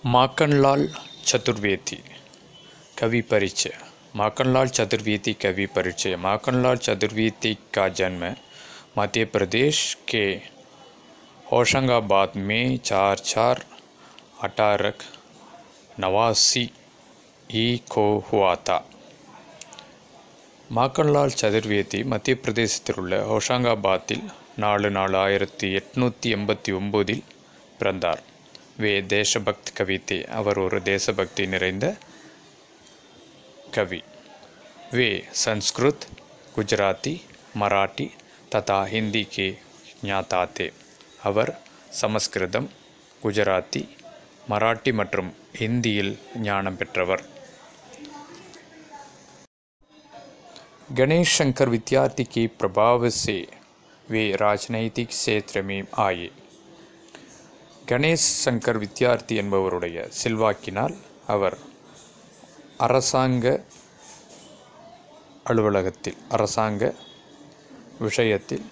माखनलाल चतुर्वेदी कवि परिचय माखनलाल चतुर्वेदी कवि परिचय माखनलाल चतुर्वेदी का जन्म मध्य प्रदेश के होशंगाबाद में चार चार अठारह नवासी ई को हुआ था மாக்கன்லால் சதுர்வேதி மத்திய பிரதேசத்தில் உள்ள ஹோஷாங்காபாத்தில் நாலு நாலு ஆயிரத்தி எட்நூற்றி எண்பத்தி ஒம்போதில் பிறந்தார் வே தேசபக்த் கவிதே அவர் ஒரு தேசபக்தி நிறைந்த கவி वे संस्कृत गुजराती मराठी तथा हिंदी के ज्ञाता थे அவர் சமஸ்கிருதம் குஜராத்தி மராட்டி மற்றும் ஹிந்தியில் ஞானம் பெற்றவர் गणेश शंकर विद्यार्थी के प्रभाव से वे राजनैतिक क्षेत्र में आए கணேஷ் சங்கர் வித்யார்த்தி என்பவருடைய செல்வாக்கினால் அவர் அரசாங்க அலுவலகத்தில் அரசாங்க விஷயத்தில்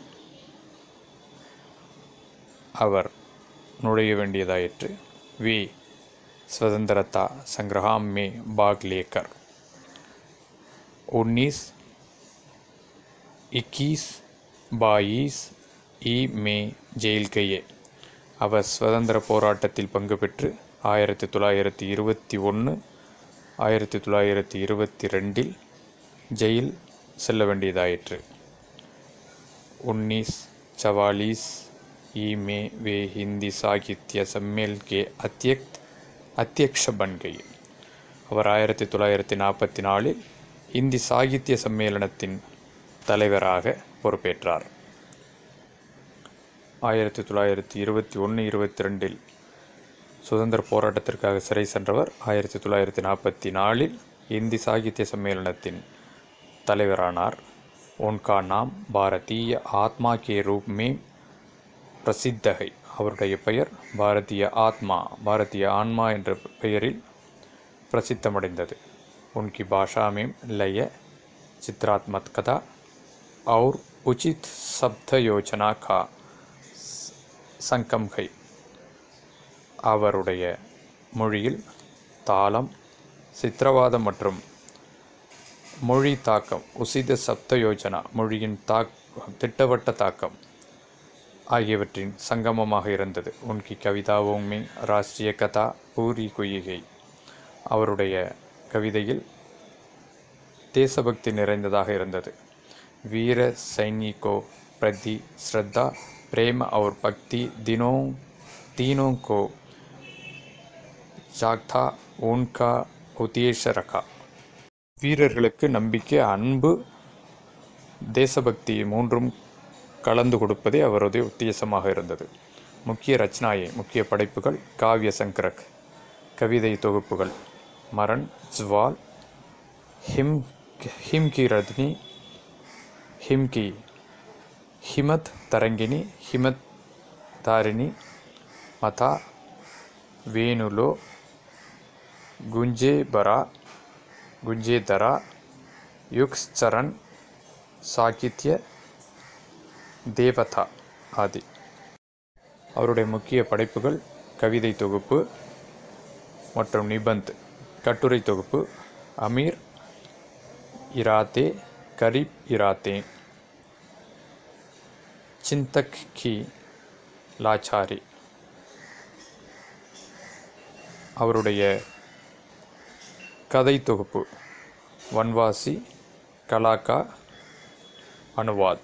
அவர் நுழைய வேண்டியதாயிற்று வி स्वतंत्रता संग्राम में भाग लेकर उन्नीस इक्कीस बाईस இ மே ஜெயில் கையே அவர் சுதந்திர போராட்டத்தில் பங்கு பெற்று ஆயிரத்தி தொள்ளாயிரத்தி இருபத்தி ஒன்று ஆயிரத்தி தொள்ளாயிரத்தி இருபத்தி ரெண்டில் ஜெயில் செல்ல வேண்டியதாயிற்று उन्नीस चवालीस ई में वे हिंदी साहित्य सम्मेलन के अध्यक्ष अध्यक्ष बन गए அவர் ஆயிரத்தி தொள்ளாயிரத்தி நாற்பத்தி நாலில் இந்தி சாகித்ய சம்மேளனத்தின் தலைவராக பொறுப்பேற்றார் ஆயிரத்தி தொள்ளாயிரத்தி இருபத்தி ஒன்று இருபத்தி ரெண்டில் சுதந்திர போராட்டத்திற்காக சிறை சென்றவர் ஆயிரத்தி தொள்ளாயிரத்தி நாற்பத்தி நாலில் இந்தி சாகித்ய சம்மேளனத்தின் தலைவரானார் உன்கா நாம் பாரதிய ஆத்மா கே ரூப் மே பிரசித்தகை அவருடைய பெயர் பாரதிய ஆத்மா பாரதிய ஆன்மா என்ற பெயரில் பிரசித்தமடைந்தது उनकी भाषा में लय चित्रात्मकता और उचित शब्द योजना का சங்கம் கை அவருடைய மொழியில் தாளம் சித்திரவாதம் மற்றும் மொழி தாக்கம் உசித சப்த யோஜனா மொழியின் தாக் திட்டவட்ட தாக்கம் ஆகியவற்றின் சங்கமமாக இருந்தது உன்கி கவிதாவுமே ராஷ்டிரிய கதா பூரி குயிகை அவருடைய கவிதையில் தேசபக்தி நிறைந்ததாக இருந்தது வீர सैनिकों प्रति श्रद्धा प्रेम और भक्ति दिनों तीनों को जागता उनका उद्देश्य रखा வீரர்களுக்கு நம்பிக்கை அன்பு தேசபக்தி மூன்றும் கலந்து கொடுப்பதே அவரது உத்தேசமாக இருந்தது முக்கிய ரச்சனாயை முக்கிய படைப்புகள் காவிய சங்கரக் கவிதை தொகுப்புகள் மரண் ஜ்வால் ஹிம் हिम की रजनी हिम की हिमत तरंगिनी हिमत तारिणी मथा వేణులో గుంజే బరా గుంజే ధర యుక్స్ చరణ్ சாகித்ய தேவதா ஆதி அவருடைய முக்கிய படைப்புகள் கவிதை தொகுப்பு மற்றும் நிபந்த் கட்டுரை தொகுப்பு அமீர் इराते करीब इराते चिंतक की लाचारी அவருடைய கதை தொகுப்பு வன்வாசி கலாக்கா அனுவாத்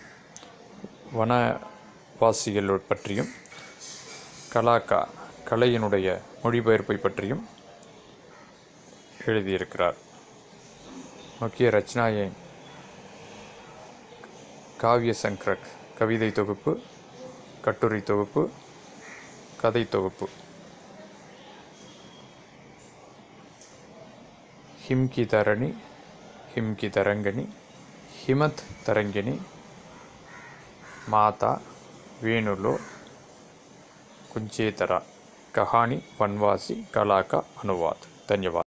வனவாசிகள் பற்றியும் கலாக்கா கலையினுடைய மொழிபெயர்ப்பை பற்றியும் எழுதியிருக்கிறார் முக்கிய ரச்சனாயை காவிய சங்கரக் கவிதை தொகுப்பு கட்டுரை தொகுப்பு கதை தொகுப்பு हिम की धरणी हिम की तरंगनी हिमत तरंगिनी माता वेणुलो कुंचेतरा कहानी वनवासी कला का अनुवाद धन्यवाद